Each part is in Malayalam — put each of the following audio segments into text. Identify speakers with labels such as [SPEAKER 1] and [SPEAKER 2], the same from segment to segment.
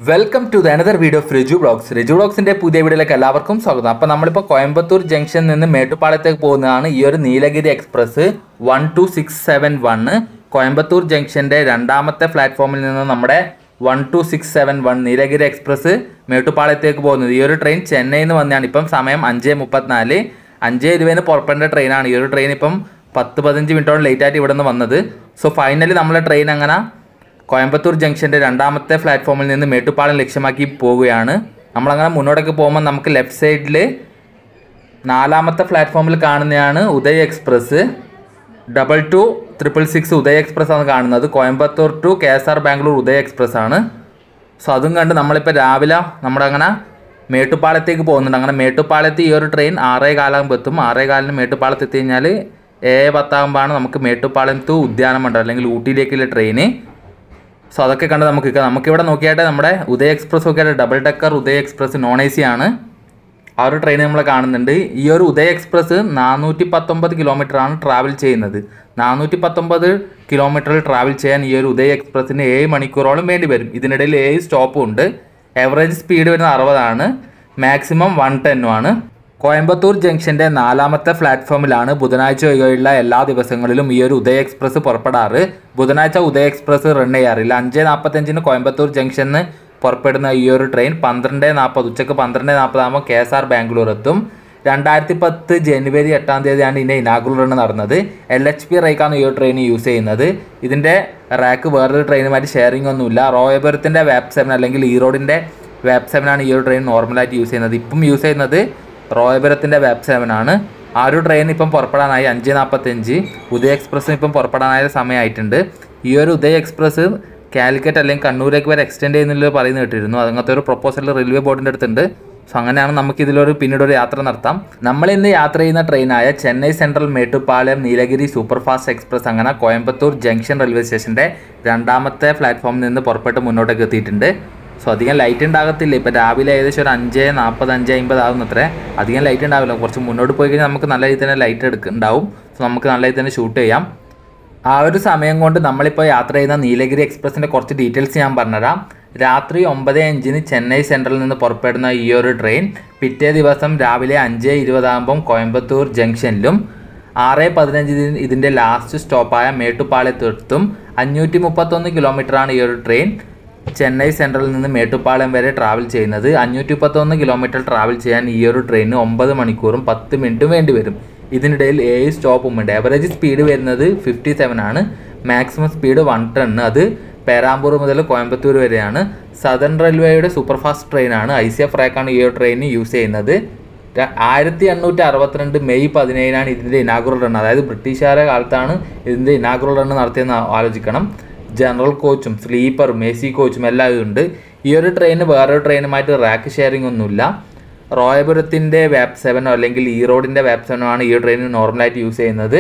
[SPEAKER 1] welcome to the another video of Riju blogs Riju ബ്ലോഗ്സിന്റെ പുതിയ വീഡിയോയിലേക്ക് എല്ലാവർക്കും സ്വാഗതം അപ്പോൾ നമ്മളിപ്പോൾ കോയമ്പത്തൂർ ജംഗ്ഷനിൽ നിന്ന് മേട്ടുപ്പാളത്തേക്ക് പോകുന്നതാണ് ഈ ഒരു Nilgiri express one two six seven one Coimbatore ജംഗ്ഷന്റെ രണ്ടാമത്തെ പ്ലാറ്റ്ഫോമിൽ നിന്ന് നമ്മുടെ one two six seven one Nilgiri express മേട്ടുപ്പാളത്തേക്ക് പോകുന്നത് ഈ ഒരു ട്രെയിൻ ചെന്നൈയിൽ നിന്ന് വന്നതാണ് ഇപ്പം സമയം അഞ്ച് മുപ്പത്തിനാല് അഞ്ച് ഇരുപതിന് പുറപ്പെടേണ്ട ട്രെയിനാണ് ഈ ഒരു ട്രെയിൻ ഇപ്പം പത്ത് പതിനഞ്ച് മിനിറ്റോളം ലേറ്റ് ആയിട്ട് ഇവിടെ നിന്ന് വന്നത് സോ ഫൈനലി നമ്മളെ ട്രെയിൻ അങ്ങനെ കോയമ്പത്തൂർ ജംഗ്ഷൻ്റെ രണ്ടാമത്തെ പ്ലാറ്റ്ഫോമിൽ നിന്ന് മേട്ടുപ്പാളം ലക്ഷ്യമാക്കി പോവുകയാണ് നമ്മളങ്ങനെ മുന്നോട്ടേക്ക് പോകുമ്പോൾ നമുക്ക് ലെഫ്റ്റ് സൈഡിൽ നാലാമത്തെ പ്ലാറ്റ്ഫോമിൽ കാണുന്നതാണ് Uday express double two triple six Uday express ആണ് കാണുന്നത് Coimbatore to K S R Bangalore Uday express ആണ് സോ അതും കണ്ട് നമ്മളിപ്പോൾ രാവിലെ നമ്മുടെ അങ്ങനെ മേട്ടുപ്പാളത്തേക്ക് പോകുന്നുണ്ട് അങ്ങനെ മേട്ടുപ്പാളത്ത് ഈ ഒരു ട്രെയിൻ ആറേ കാലാകുമ്പോൾ എത്തും ആറേ കാലിന് മേട്ടുപ്പാളത്ത് എത്തി കഴിഞ്ഞാൽ ഏഴ് പത്താകുമ്പോഴാണ് നമുക്ക് മേട്ടുപ്പാളം ടു ഉദ്യാനമണ്ഡലം അല്ലെങ്കിൽ ഊട്ടിയിലേക്കുള്ള ട്രെയിന് സോ അതൊക്കെ കണ്ട് നമുക്ക് നിൽക്കാം നമുക്കിവിടെ നോക്കിയായിട്ട് നമ്മുടെ ഉദയ എക്സ്പ്രസ് നോക്കിയാൽ double decker Udaya express non A C ആണ് ആ ഒരു ട്രെയിൻ നമ്മൾ കാണുന്നുണ്ട് ഈ ഒരു ഉദയ എക്സ്പ്രസ് നാനൂറ്റി പത്തൊമ്പത് ആണ് ട്രാവൽ ചെയ്യുന്നത് നാനൂറ്റി പത്തൊമ്പത് കിലോമീറ്ററിൽ ട്രാവൽ ചെയ്യാൻ ഈ ഒരു ഉദയ എക്സ്പ്രസ്സിന് ഏഴ് മണിക്കൂറോളം വേണ്ടി വരും ഇതിനിടയിൽ ഏഴ് സ്റ്റോപ്പും ഉണ്ട് എവറേജ് സ്പീഡ് വരുന്നത് അറുപതാണ് മാക്സിമം വൺ ടെന്നും ആണ് കോയമ്പത്തൂർ ജംഗ്ഷന്റെ നാലാമത്തെ പ്ലാറ്റ്ഫോമിലാണ് ബുധനാഴ്ച ഒഴികെയുള്ള എല്ലാ ദിവസങ്ങളിലും ഈ ഒരു ഉദയ എക്സ്പ്രസ് പുറപ്പെടാറ് ബുധനാഴ്ച ഉദയ എക്സ്പ്രസ് റൺ ചെയ്യാറില്ല അഞ്ച് നാൽപ്പത്തഞ്ചിന് കോയമ്പത്തൂർ ജംഗ്ഷനിൽ പുറപ്പെടുന്ന ഈ ഒരു ട്രെയിൻ പന്ത്രണ്ട് നാൽപ്പത് ഉച്ചക്ക് പന്ത്രണ്ട് നാൽപ്പതാകുമ്പോൾ കെ എസ് ആർ ബാംഗ്ലൂർ എത്തും രണ്ടായിരത്തി പത്ത് ജനുവരി എട്ടാം തീയതിയാണ് ഇതിൻ്റെ ഇനാഗുറൽ റൺ നടന്നത് എൽ എച്ച് പി റേക്കാണ് ഈ ഒരു ട്രെയിൻ യൂസ് ചെയ്യുന്നത് ഇതിൻ്റെ റാക്ക് വേറൊരു ട്രെയിനുമായിട്ട് ഷെയറിംഗ് ഒന്നുമില്ല റോയപുരത്തിൻ്റെ വാപ്പ് സെവൻ അല്ലെങ്കിൽ ഈറോഡിൻ്റെ വാപ്പ് സെവനാണ് ഈ ഒരു ട്രെയിൻ നോർമലായിട്ട് യൂസ് ചെയ്യുന്നത് ഇപ്പം യൂസ് ചെയ്യുന്നത് റോയപുരത്തിൻ്റെ വാപ്പ് സെവൻ ആണ് ആ ഒരു ട്രെയിൻ ഇപ്പം പുറപ്പെടാനായി അഞ്ച് നാൽപ്പത്തഞ്ച് ഉദയ എക്സ്പ്രസ് ഇപ്പം പുറപ്പെടാനായ സമയമായിട്ടുണ്ട് ഈ ഒരു ഉദയ എക്സ്പ്രസ് കാലിക്കറ്റ് അല്ലെങ്കിൽ കണ്ണൂരേക്ക് വരെ എക്സ്റ്റെൻഡ് ചെയ്യുന്നില്ല പറയുന്ന കേട്ടിരുന്നു അങ്ങനത്തെ ഒരു പ്രൊപ്പോസൽ റെയിൽവേ ബോർഡിൻ്റെ അടുത്തുണ്ട് സോ അങ്ങനെയാണ് നമുക്ക് ഇതിലൊരു പിന്നീട് ഒരു യാത്ര നടത്താം നമ്മൾ ഇന്ന് യാത്ര ചെയ്യുന്ന ട്രെയിനായ Chennai central Mettupalayam Nilgiri super fast express അങ്ങനെ കോയമ്പത്തൂർ ജംഗ്ഷൻ റെയിൽവേ സ്റ്റേഷൻ്റെ രണ്ടാമത്തെ പ്ലാറ്റ്ഫോമിൽ നിന്ന് പുറപ്പെട്ട് മുന്നോട്ടേക്ക് എത്തിയിട്ടുണ്ട് സോ അധികം ലൈറ്റ് ഉണ്ടാകത്തില്ല ഇപ്പോൾ രാവിലെ ഏകദേശം ഒരു അഞ്ച് നാൽപ്പത് അഞ്ച് അമ്പത് ആകുന്നത്രേ അധികം ലൈറ്റ് ഉണ്ടാവില്ല കുറച്ച് മുന്നോട്ട് പോയി കഴിഞ്ഞാൽ നമുക്ക് നല്ല രീതിയിൽ തന്നെ ലൈറ്റ് എടുക്ക ഉണ്ടാവും സോ നമുക്ക് നല്ല രീതിയിൽ തന്നെ ഷൂട്ട് ചെയ്യാം ആ ഒരു സമയം കൊണ്ട് നമ്മളിപ്പോൾ യാത്ര ചെയ്യുന്ന നീലഗിരി എക്സ്പ്രസിൻ്റെ കുറച്ച് ഡീറ്റെയിൽസ് ഞാൻ പറഞ്ഞുതരാം രാത്രി ഒമ്പത് അഞ്ചിന് ചെന്നൈ സെൻട്രലിൽ നിന്ന് പുറപ്പെടുന്ന ഈ ഒരു ട്രെയിൻ പിറ്റേ ദിവസം രാവിലെ അഞ്ച് ഇരുപതാകുമ്പം കോയമ്പത്തൂർ ജംഗ്ഷനിലും ആറ് പതിനഞ്ചിന് ഇതിൻ്റെ ലാസ്റ്റ് സ്റ്റോപ്പായ മേട്ടുപ്പാളയത്തെത്തും അഞ്ഞൂറ്റി മുപ്പത്തൊന്ന് കിലോമീറ്ററാണ് ഈ ഒരു ട്രെയിൻ ചെന്നൈ സെൻട്രലിൽ നിന്ന് മേട്ടുപ്പാളയം വരെ ട്രാവൽ ചെയ്യുന്നത് അഞ്ഞൂറ്റി മുപ്പത്തൊന്ന് കിലോമീറ്റർ ട്രാവൽ ചെയ്യാൻ ഈ ഒരു ട്രെയിന് ഒമ്പത് മണിക്കൂറും പത്ത് മിനിറ്റും വേണ്ടി വരും ഇതിനിടയിൽ ഏഴ് സ്റ്റോപ്പും ഉണ്ട് ആവറേജ് സ്പീഡ് വരുന്നത് ഫിഫ്റ്റി സെവൻ ആണ് മാക്സിമം സ്പീഡ് വൺ ടൺ അത് പേരാമ്പൂർ മുതൽ കോയമ്പത്തൂർ വരെയാണ് സദൺ റെയിൽവേയുടെ സൂപ്പർ ഫാസ്റ്റ് ട്രെയിനാണ് ഐ സി എഫ് റാക്കാണ് ഈ ഒരു ട്രെയിൻ യൂസ് ചെയ്യുന്നത് ര- ആയിരത്തി എണ്ണൂറ്റി അറുപത്തിരണ്ട് മെയ് പതിനേഴിനാണ് ഇതിൻ്റെ ഇനാഗുറൽ റൺ അതായത് ബ്രിട്ടീഷുകാരുടെ കാലത്താണ് ഇതിൻ്റെ ഇനാഗുറൽ റൺ നടത്തിയെന്ന് ആലോചിക്കണം ജനറൽ കോച്ചും സ്ലീപ്പറും എ സി കോച്ചും എല്ലാം ഉണ്ട് ഈ ഒരു ട്രെയിന് വേറൊരു ട്രെയിനുമായിട്ട് റാക്ക് ഷെയറിംഗ് ഒന്നുമില്ല റോയപുരത്തിൻ്റെ വാപ്പ് സെവനോ അല്ലെങ്കിൽ ഈറോഡിൻ്റെ വാപ്പ് സെവനോ ആണ് ഈ ഒരു ട്രെയിൻ നോർമലായിട്ട് യൂസ് ചെയ്യുന്നത്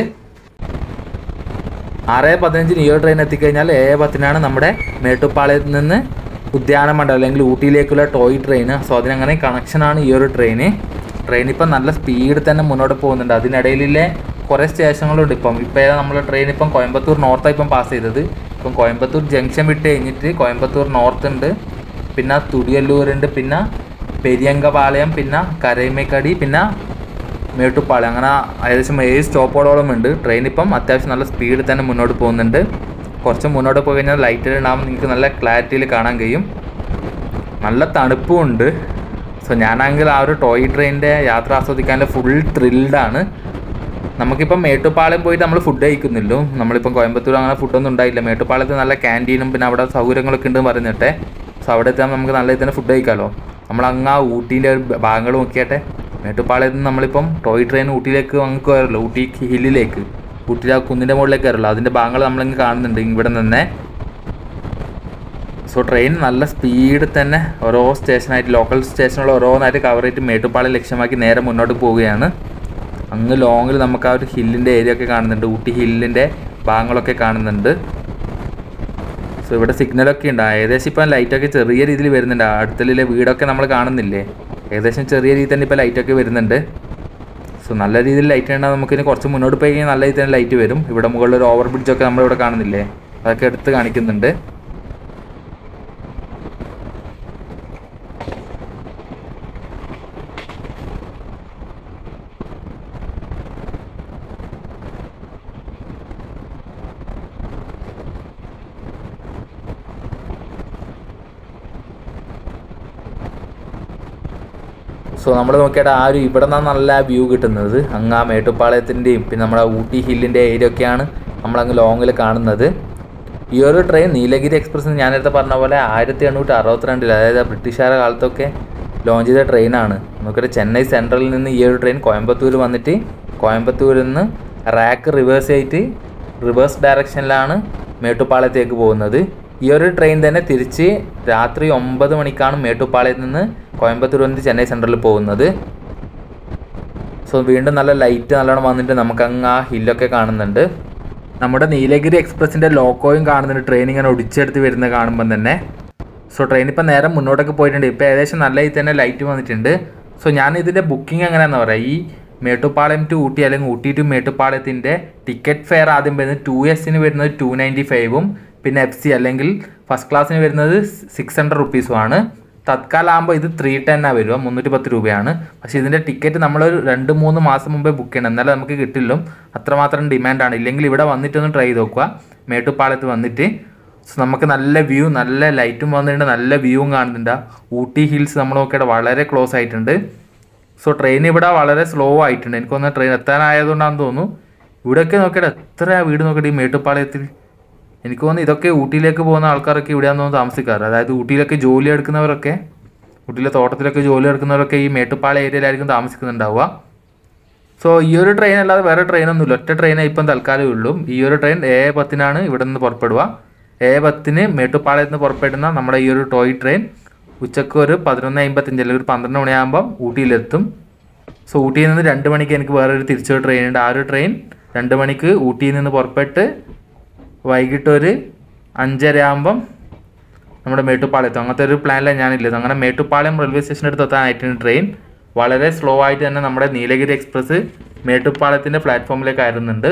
[SPEAKER 1] ആറ് പതിനഞ്ചിന് ഈ ഒരു ട്രെയിൻ എത്തിക്കഴിഞ്ഞാൽ ഏഴ് പത്തിനാണ് നമ്മുടെ മേട്ടുപ്പാളയത്ത് നിന്ന് ഉദ്യാനമണ്ഡലം അല്ലെങ്കിൽ ഊട്ടിയിലേക്കുള്ള ടോയ് ട്രെയിൻ സോ അതിനങ്ങനെ കണക്ഷനാണ് ഈ ഒരു ട്രെയിന് ട്രെയിൻ ഇപ്പം നല്ല സ്പീഡിൽ തന്നെ മുന്നോട്ട് പോകുന്നുണ്ട് അതിനിടയിലെ കുറേ സ്റ്റേഷനുകളുണ്ട് ഇപ്പം ഇപ്പം ഏതാ നമ്മൾ ട്രെയിൻ ഇപ്പം കോയമ്പത്തൂർ നോർത്താണ് ഇപ്പം പാസ് ചെയ്തത് ഇപ്പം കോയമ്പത്തൂർ ജംഗ്ഷൻ വിട്ട് കഴിഞ്ഞിട്ട് കോയമ്പത്തൂർ നോർത്ത് ഉണ്ട് പിന്നെ തുടിയല്ലൂരുണ്ട് പിന്നെ പെരിയങ്കപാളയം പിന്നെ കരൈമേക്കടി പിന്നെ മേട്ടുപ്പാളയം അങ്ങനെ ഏകദേശം ഏഴ് സ്റ്റോപ്പുകളോളം ഉണ്ട് ട്രെയിൻ ഇപ്പം അത്യാവശ്യം നല്ല സ്പീഡിൽ തന്നെ മുന്നോട്ട് പോകുന്നുണ്ട് കുറച്ച് മുന്നോട്ട് പോയി കഴിഞ്ഞാൽ ലൈറ്റിൽ ഉണ്ടാകുമ്പോൾ നിങ്ങൾക്ക് നല്ല ക്ലാരിറ്റിയിൽ കാണാൻ കഴിയും നല്ല തണുപ്പും ഉണ്ട് സോ ഞാനാണെങ്കിൽ ആ ഒരു ടോയ് ട്രെയിനിൻ്റെ യാത്ര ആസ്വദിക്കാൻ ഫുൾ ത്രില്ഡാണ് നമുക്കിപ്പം മേട്ടുപ്പാളയം പോയിട്ട് നമ്മൾ ഫുഡ് കഴിക്കുന്നില്ലോ നമ്മളിപ്പം കോയമ്പത്തൂർ അങ്ങനെ ഫുഡൊന്നും ഉണ്ടായില്ല മേട്ടുപ്പാളയത്ത് നല്ല ക്യാൻറ്റീനും പിന്നെ അവിടെ സൗകര്യങ്ങളൊക്കെ ഉണ്ടെന്ന് പറയുന്നിട്ടെ സോ അവിടെ എത്താൻ നമുക്ക് നല്ല രീതിയിൽ തന്നെ ഫുഡ് കഴിക്കാമല്ലോ നമ്മൾ അങ്ങ് ആ ഊട്ടീൻ്റെ ഒരു ഭാഗങ്ങൾ നോക്കിയാട്ടെ മേട്ടുപ്പാളയത്ത് നിന്ന് നമ്മളിപ്പം ടോയ് ട്രെയിൻ ഊട്ടിയിലേക്ക് അങ്ങ് കയറല്ലോ ഊട്ടി ഹില്ലിലേക്ക് ഊട്ടിയിലെ ആ കുന്നിൻ്റെ മുകളിലേക്ക് കയറല്ലോ അതിൻ്റെ ഭാഗങ്ങൾ നമ്മളിങ്ങ് കാണുന്നുണ്ട് ഇവിടെ നിന്ന് സോ ട്രെയിൻ നല്ല സ്പീഡിൽ തന്നെ ഓരോ സ്റ്റേഷനായിട്ട് ലോക്കൽ സ്റ്റേഷനുകൾ ഓരോന്നായിട്ട് കവർ ചെയ്തിട്ട് മേട്ടുപ്പാളയം ലക്ഷ്യമാക്കി നേരെ മുന്നോട്ട് പോവുകയാണ് അങ്ങ് ലോങ്ങിൽ നമുക്ക് ആ ഒരു ഹില്ലിൻ്റെ ഏരിയ ഒക്കെ കാണുന്നുണ്ട് ഊട്ടി ഹില്ലിൻ്റെ ഭാഗങ്ങളൊക്കെ കാണുന്നുണ്ട് സോ ഇവിടെ സിഗ്നലൊക്കെ ഉണ്ട് ഏകദേശം ഇപ്പം ലൈറ്റൊക്കെ ചെറിയ രീതിയിൽ വരുന്നുണ്ട് അടുത്തലിലെ വീടൊക്കെ നമ്മൾ കാണുന്നില്ലേ ഏകദേശം ചെറിയ രീതിയിൽ തന്നെ ഇപ്പോൾ ലൈറ്റൊക്കെ വരുന്നുണ്ട് സോ നല്ല രീതിയിൽ ലൈറ്റ് ഉണ്ടാകും നമുക്കിനി കുറച്ച് മുന്നോട്ട് പോയി കഴിഞ്ഞാൽ നല്ല രീതിയിൽ തന്നെ ലൈറ്റ് വരും ഇവിടെ മുകളിൽ ഒരു ഓവർ ബ്രിഡ്ജൊക്കെ നമ്മളിവിടെ കാണുന്നില്ലേ അതൊക്കെ എടുത്ത് കാണിക്കുന്നുണ്ട് സോ നമ്മൾ നോക്കിയാൽ ആ ഒരു ഇവിടെ നിന്നാണ് നല്ല വ്യൂ കിട്ടുന്നത് അങ്ങ് ആ മേട്ടുപ്പാളയത്തിൻ്റെയും പിന്നെ നമ്മുടെ ഊട്ടി ഹില്ലിൻ്റെ ഏരിയ ഒക്കെയാണ് നമ്മളങ്ങ് ലോങ്ങിൽ കാണുന്നത് ഈ ഒരു ട്രെയിൻ നീലഗിരി എക്സ്പ്രസ് ഞാൻ നേരത്തെ പറഞ്ഞ പോലെ ആയിരത്തി എണ്ണൂറ്റി അറുപത്തിരണ്ടിൽ അതായത് ബ്രിട്ടീഷുകാരുടെ കാലത്തൊക്കെ ലോഞ്ച് ചെയ്ത ട്രെയിനാണ് നമുക്കൊരു ചെന്നൈ സെൻട്രലിൽ നിന്ന് ഈ ഒരു ട്രെയിൻ കോയമ്പത്തൂർ വന്നിട്ട് കോയമ്പത്തൂരിൽ നിന്ന് റാക്ക് റിവേഴ്സ് ആയിട്ട് റിവേഴ്സ് ഡയറക്ഷനിലാണ് മേട്ടുപ്പാളയത്തേക്ക് പോകുന്നത് ഈ ഒരു ട്രെയിൻ തന്നെ തിരിച്ച് രാത്രി ഒമ്പത് മണിക്കാണ് മേട്ടുപ്പാളയത്ത് നിന്ന് കോയമ്പത്തൂർ വന്നിട്ട് ചെന്നൈ സെൻട്രലിൽ പോകുന്നത് സോ വീണ്ടും നല്ല ലൈറ്റ് നല്ലോണം വന്നിട്ട് നമുക്ക് അങ്ങ് ആ ഹില്ലൊക്കെ കാണുന്നുണ്ട് നമ്മുടെ നീലഗിരി എക്സ്പ്രസിൻ്റെ ലോക്കോയും കാണുന്നുണ്ട് ട്രെയിൻ ഇങ്ങനെ ഒടിച്ചെടുത്ത് വരുന്നത് കാണുമ്പം തന്നെ സോ ട്രെയിൻ ഇപ്പം നേരെ മുന്നോട്ടൊക്കെ പോയിട്ടുണ്ട് ഇപ്പോൾ ഏകദേശം നല്ല ഇതിൽ തന്നെ ലൈറ്റ് വന്നിട്ടുണ്ട് സോ ഞാൻ ഇതിൻ്റെ ബുക്കിംഗ് എങ്ങനെയാണെന്ന് പറയാം ഈ മേട്ടുപ്പാളയം ടു ഊട്ടി അല്ലെങ്കിൽ ഊട്ടി ടു മേട്ടുപ്പാളയത്തിൻ്റെ ടിക്കറ്റ് ഫെയർ ആദ്യം വരുന്നത് ടു എസിന് വരുന്നത് ടു നയൻറ്റി ഫൈവും പിന്നെ എഫ് സി അല്ലെങ്കിൽ ഫസ്റ്റ് ക്ലാസ്സിന് വരുന്നത് സിക്സ് ഹൺഡ്രഡ് റുപ്പീസുമാണ് തത്കാലാകുമ്പോൾ ഇത് ത്രീ ടെന്നാണ് വരിക മുന്നൂറ്റി പത്ത് രൂപയാണ് പക്ഷേ ഇതിൻ്റെ ടിക്കറ്റ് നമ്മൾ ഒരു രണ്ട് മൂന്ന് മാസം മുമ്പേ ബുക്ക് ചെയ്യണം എന്നാലേ നമുക്ക് കിട്ടില്ല അത്രമാത്രം ഡിമാൻഡാണ് ഇല്ലെങ്കിൽ ഇവിടെ വന്നിട്ടൊന്ന് ട്രൈ ചെയ്ത് നോക്കുക മേട്ടുപ്പാളയത്ത് വന്നിട്ട് സോ നമുക്ക് നല്ല വ്യൂ നല്ല ലൈറ്റും വന്നിട്ടുണ്ട് നല്ല വ്യൂവും കാണുന്നുണ്ട് ഊട്ടി ഹിൽസ് നമ്മൾ നോക്കിയാൽ വളരെ ക്ലോസ് ആയിട്ടുണ്ട് സോ ട്രെയിൻ ഇവിടെ വളരെ സ്ലോ ആയിട്ടുണ്ട് എനിക്ക് തോന്നുന്നു ട്രെയിൻ എത്താനായതുകൊണ്ടാണെന്ന് തോന്നുന്നു ഇവിടെയൊക്കെ നോക്കിയാൽ എത്ര വീട് നോക്കിയിട്ട് ഈ മേട്ടുപ്പാളയത്തിൽ എനിക്ക് തോന്നുന്നു ഇതൊക്കെ ഊട്ടിയിലേക്ക് പോകുന്ന ആൾക്കാരൊക്കെ ഇവിടെയാന്ന് തോന്നുന്നു താമസിക്കാറ് അതായത് ഊട്ടിയിലൊക്കെ ജോലി എടുക്കുന്നവരൊക്കെ ഊട്ടിയിലെ തോട്ടത്തിലൊക്കെ ജോലി എടുക്കുന്നവരൊക്കെ ഈ മേട്ടുപ്പാള ഏരിയയിലായിരിക്കും താമസിക്കുന്നുണ്ടാവുക സോ ഈ ഒരു ട്രെയിൻ അല്ലാതെ വേറെ ട്രെയിനൊന്നുമില്ല ഒറ്റ ട്രെയിനേ ഇപ്പം തൽക്കാലം ഉള്ളൂ ഈ ഒരു ട്രെയിൻ എ പത്തിനാണ് ഇവിടെ നിന്ന് പുറപ്പെടുക എ പത്തിന് മേട്ടുപ്പാളയത്ത് നിന്ന് പുറപ്പെടുന്ന നമ്മുടെ ഈ ഒരു ടോയ് ട്രെയിൻ ഉച്ചക്ക് ഒരു പതിനൊന്ന് അമ്പത്തഞ്ച് അല്ലെങ്കിൽ ഒരു പന്ത്രണ്ട് മണിയാകുമ്പം ഊട്ടിയിലെത്തും സോ ഊട്ടിയിൽ നിന്ന് രണ്ട് മണിക്ക് എനിക്ക് വേറൊരു തിരിച്ചൊരു ട്രെയിൻ ഉണ്ട് ആ ഒരു ട്രെയിൻ രണ്ട് മണിക്ക് ഊട്ടിയിൽ നിന്ന് പുറപ്പെട്ട് വൈകിട്ട് ഒരു അഞ്ചര ആകുമ്പം നമ്മുടെ മേട്ടുപ്പാളയത്തും അങ്ങനത്തെ ഒരു പ്ലാനിലാണ് ഞാനില്ലത് അങ്ങനെ മേട്ടുപ്പാളയം റെയിൽവേ സ്റ്റേഷൻ്റെ അടുത്ത് എത്താനായിട്ടാണ് ട്രെയിൻ വളരെ സ്ലോ ആയിട്ട് തന്നെ നമ്മുടെ നീലഗിരി എക്സ്പ്രസ് മേട്ടുപ്പാളയത്തിൻ്റെ പ്ലാറ്റ്ഫോമിലേക്ക് ആയിരുന്നുണ്ട്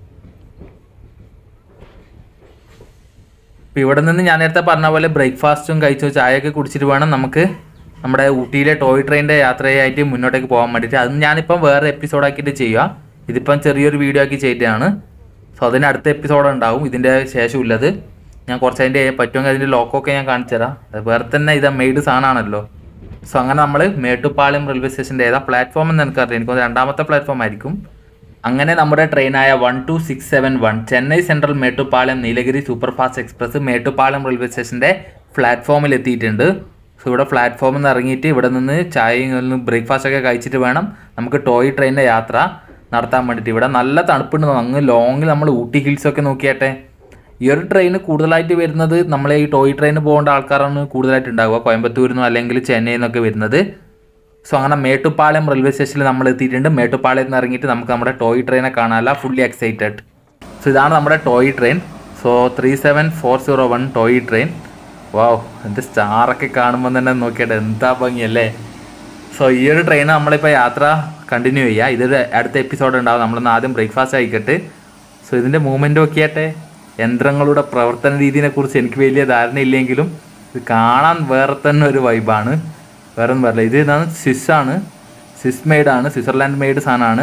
[SPEAKER 1] ഇപ്പോൾ ഇവിടെ നിന്ന് ഞാൻ നേരത്തെ പറഞ്ഞ പോലെ ബ്രേക്ക്ഫാസ്റ്റും കഴിച്ചോ ചായയൊക്കെ കുടിച്ചിട്ട് വേണം നമുക്ക് നമ്മുടെ ഊട്ടിയിലെ ടോയ് ട്രെയിനിൻ്റെ യാത്രയായിട്ട് മുന്നോട്ടേക്ക് പോകാൻ വേണ്ടിയിട്ട് അത് ഞാനിപ്പം വേറെ എപ്പിസോഡാക്കിയിട്ട് ചെയ്യുക ഇതിപ്പം ചെറിയൊരു വീഡിയോ ആക്കി ചെയ്തിട്ടാണ് സോ അതിന് അടുത്ത എപ്പിസോഡ് ഉണ്ടാവും ഇതിൻ്റെ ശേഷം ഉള്ളത് ഞാൻ കുറച്ച് അതിൻ്റെ പറ്റുമെങ്കിൽ അതിൻ്റെ ലോക്കൊക്കെ ഞാൻ കാണിച്ചു തരാം അത് വേറെ തന്നെ ഇതാ മെയ്ഡ് സാധനമാണല്ലോ സോ അങ്ങനെ നമ്മൾ മേട്ടുപ്പാളയം റെയിൽവേ സ്റ്റേഷൻ്റെ ഏതാ പ്ലാറ്റ്ഫോം എന്ന് എനിക്കറിയാം എനിക്ക് തോന്നുന്നു രണ്ടാമത്തെ പ്ലാറ്റ്ഫോം ആയിരിക്കും അങ്ങനെ നമ്മുടെ ട്രെയിനായ one two six seven one Chennai central Mettupalayam Nilgiri super fast express Mettupalayam railway സ്റ്റേഷൻ്റെ പ്ലാറ്റ്ഫോമിൽ എത്തിയിട്ടുണ്ട് സോ ഇവിടെ പ്ലാറ്റ്ഫോമിൽ നിന്ന് ഇറങ്ങിയിട്ട് ഇവിടെ നിന്ന് ചായയും ബ്രേക്ക്ഫാസ്റ്റ് ഒക്കെ കഴിച്ചിട്ട് വേണം നമുക്ക് ടോയ് ട്രെയിനിൻ്റെ യാത്ര നടത്താൻ വേണ്ടിയിട്ട് ഇവിടെ നല്ല തണുപ്പുണ്ട് അങ്ങ് ലോങ്ങിൽ നമ്മൾ ഊട്ടി ഹിൽസ് ഒക്കെ നോക്കിയാട്ടെ ഈ ഒരു ട്രെയിൻ കൂടുതലായിട്ട് വരുന്നത് നമ്മളെ ഈ ടോയ് ട്രെയിന് പോകേണ്ട ആൾക്കാരാണ് കൂടുതലായിട്ട് ഉണ്ടാവുക കോയമ്പത്തൂരിൽ നിന്നോ അല്ലെങ്കിൽ ചെന്നൈയിൽ നിന്നൊക്കെ വരുന്നത് സോ അങ്ങനെ മേട്ടുപ്പാളയം റെയിൽവേ സ്റ്റേഷനിൽ നമ്മൾ എത്തിയിട്ടുണ്ട് മേട്ടുപ്പാളയത്ത് നിന്ന് ഇറങ്ങിയിട്ട് നമുക്ക് നമ്മുടെ ടോയ് ട്രെയിനെ കാണാനല്ല ഫുള്ളി എക്സൈറ്റഡ് സോ ഇതാണ് നമ്മുടെ toy train so three seven four zero one toy train wow എന്ത് സ്റ്റാറൊക്കെ കാണുമ്പോൾ തന്നെ നോക്കിയിട്ട് എന്താ ഭംഗിയല്ലേ സോ ഈ ഒരു ട്രെയിൻ നമ്മളിപ്പോൾ യാത്ര കണ്ടിന്യൂ ചെയ്യുക ഇതൊരു അടുത്ത എപ്പിസോഡ് ഉണ്ടാവും നമ്മളൊന്ന് ആദ്യം ബ്രേക്ക്ഫാസ്റ്റ് ആയിക്കട്ടെ സോ ഇതിൻ്റെ മൂവ്മെൻറ്റ് നോക്കിയാട്ടെ യന്ത്രങ്ങളുടെ പ്രവർത്തന രീതിയെ കുറിച്ച് എനിക്ക് വലിയ ധാരണയില്ലെങ്കിലും ഇത് കാണാൻ വേറെ തന്നെ ഒരു വൈബാണ് വേറെ ഒന്നും പറയില്ല ഇത് ഇതാണ് സ്വിസ്സാണ് സ്വിസ് മെയ്ഡാണ് സ്വിറ്റ്സർലാൻഡ് മെയ്ഡ് സാധനമാണ്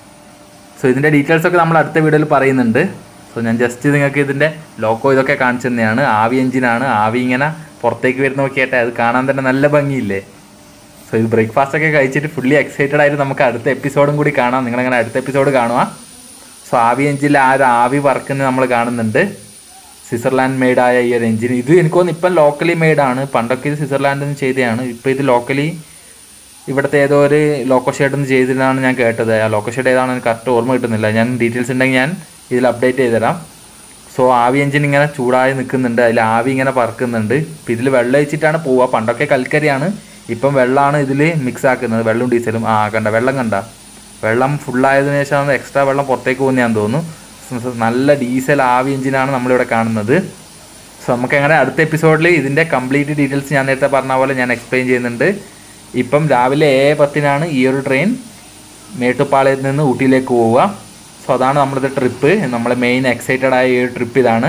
[SPEAKER 1] സോ ഇതിൻ്റെ ഡീറ്റെയിൽസ് ഒക്കെ നമ്മൾ അടുത്ത വീഡിയോയിൽ പറയുന്നുണ്ട് സോ ഞാൻ ജസ്റ്റ് നിങ്ങൾക്ക് ഇതിൻ്റെ ലോക്കോ ഇതൊക്കെ കാണിച്ചു തന്നെയാണ് ആവി എഞ്ചിനാണ് ആവി ഇങ്ങനെ പുറത്തേക്ക് വരുന്ന നോക്കിയാട്ടെ അത് കാണാൻ തന്നെ നല്ല ഭംഗിയില്ലേ സോ ഇത് ബ്രേക്ക്ഫാസ്റ്റ് ഒക്കെ കഴിച്ചിട്ട് ഫുള്ളി എക്സൈറ്റഡ് ആയിട്ട് നമുക്ക് അടുത്ത എപ്പിസോഡും കൂടി കാണാം നിങ്ങളങ്ങനെ അടുത്ത എപ്പിസോഡ് കാണുക സോ ആവി എഞ്ചിനിൽ ആ ഒരു ആവി വർക്കുന്നത് നമ്മൾ കാണുന്നുണ്ട് സ്വിറ്റ്സർലാൻഡ് മെയ്ഡായ ഈ ഒരു എഞ്ചിൻ ഇത് എനിക്ക് തോന്നുന്നു ഇപ്പം ലോക്കലി മെയ്ഡാണ് പണ്ടൊക്കെ ഇത് സ്വിറ്റ്സർലാൻഡിൽ നിന്ന് ചെയ്തതാണ് ഇപ്പോൾ ഇത് ലോക്കലി ഇവിടുത്തെ ഏതോ ഒരു ലോക്കോ ഷെയ്ഡ് ഒന്ന് ചെയ്തതാണ് ഞാൻ കേട്ടത് ആ ലോക്കോ ഷെയ്ഡ് ഏതാണെന്ന് എനിക്ക് കറക്റ്റ് ഓർമ്മ കിട്ടുന്നില്ല ഞാൻ ഡീറ്റെയിൽസ് ഉണ്ടെങ്കിൽ ഞാൻ ഇതിൽ അപ്ഡേറ്റ് ചെയ്തുതരാം സോ ആവി എഞ്ചിൻ ഇങ്ങനെ ചൂടായി നിൽക്കുന്നുണ്ട് അതിൽ ആവി ഇങ്ങനെ പറക്കുന്നുണ്ട് ഇപ്പം ഇതിൽ വെള്ളം ഒഴിച്ചിട്ടാണ് പോവുക പണ്ടൊക്കെ കൽക്കരിയാണ് ഇപ്പം വെള്ളമാണ് ഇതിൽ മിക്സ് ആക്കുന്നത് വെള്ളവും ഡീസലും ആ കണ്ട വെള്ളം കണ്ട വെള്ളം ഫുള്ളായതിനു ശേഷമാണ് എക്സ്ട്രാ വെള്ളം പുറത്തേക്ക് പോകുന്നതാന്ന് തോന്നുന്നു നല്ല ഡീസൽ ആവി എഞ്ചിനാണ് നമ്മളിവിടെ കാണുന്നത് സോ നമുക്ക് അങ്ങനെ അടുത്ത എപ്പിസോഡിൽ ഇതിൻ്റെ കംപ്ലീറ്റ് ഡീറ്റെയിൽസ് ഞാൻ നേരത്തെ പറഞ്ഞ പോലെ ഞാൻ എക്സ്പ്ലെയിൻ ചെയ്യുന്നുണ്ട് ഇപ്പം രാവിലെ ഏഴ് പത്തിനാണ് ഈ ഒരു ട്രെയിൻ മേട്ടുപ്പാളയത്ത് നിന്ന് ഊട്ടിയിലേക്ക് പോവുക സോ അതാണ് നമ്മളുടെ ട്രിപ്പ് നമ്മളെ മെയിൻ എക്സൈറ്റഡ് ആയ ഈ ഒരു ട്രിപ്പ് ഇതാണ്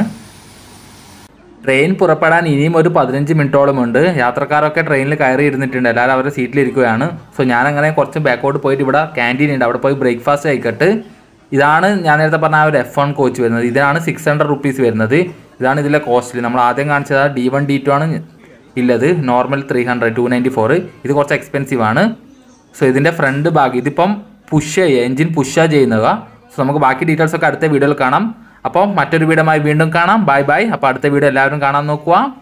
[SPEAKER 1] ട്രെയിൻ പുറപ്പെടാൻ ഇനിയും ഒരു പതിനഞ്ച് മിനിറ്റോളം ഉണ്ട് യാത്രക്കാരൊക്കെ ട്രെയിനിൽ കയറി ഇരുന്നിട്ടുണ്ട് എല്ലാവരും അവരുടെ സീറ്റിലിരിക്കുകയാണ് സോ ഞാനങ്ങനെ കുറച്ച് ബാക്കോട്ട് പോയിട്ട് ഇവിടെ ക്യാൻറ്റീൻ ഉണ്ട് അവിടെ പോയി ബ്രേക്ക്ഫാസ്റ്റ് കഴിക്കട്ട് ഇതാണ് ഞാൻ നേരത്തെ പറഞ്ഞ ആ ഒരു എഫ് വൺ കോച്ച് വരുന്നത് ഇതിനാണ് സിക്സ് ഹൺഡ്രഡ് റുപ്പീസ് വരുന്നത് ഇതാണ് ഇതിലെ കോസ്റ്റ്ലി നമ്മൾ ആദ്യം കാണിച്ചത് ഡി വൺ ഡി ടു ആണ് ഇല്ലത് normal three hundred two ninety four ഇത് കുറച്ച് എക്സ്പെൻസീവ് ആണ് സോ ഇതിൻ്റെ ഫ്രണ്ട് ഭാഗം ഇതിപ്പം പുഷ് ചെയ്യുക എൻജിൻ പുഷാ ചെയ്യുന്നത് സോ നമുക്ക് ബാക്കി ഡീറ്റെയിൽസ് ഒക്കെ അടുത്ത വീഡിയോയിൽ കാണാം അപ്പോൾ മറ്റൊരു വീഡിയോമായി വീണ്ടും കാണാം ബൈ ബൈ അപ്പോൾ അടുത്ത വീഡിയോ എല്ലാവരും കാണാൻ നോക്കുക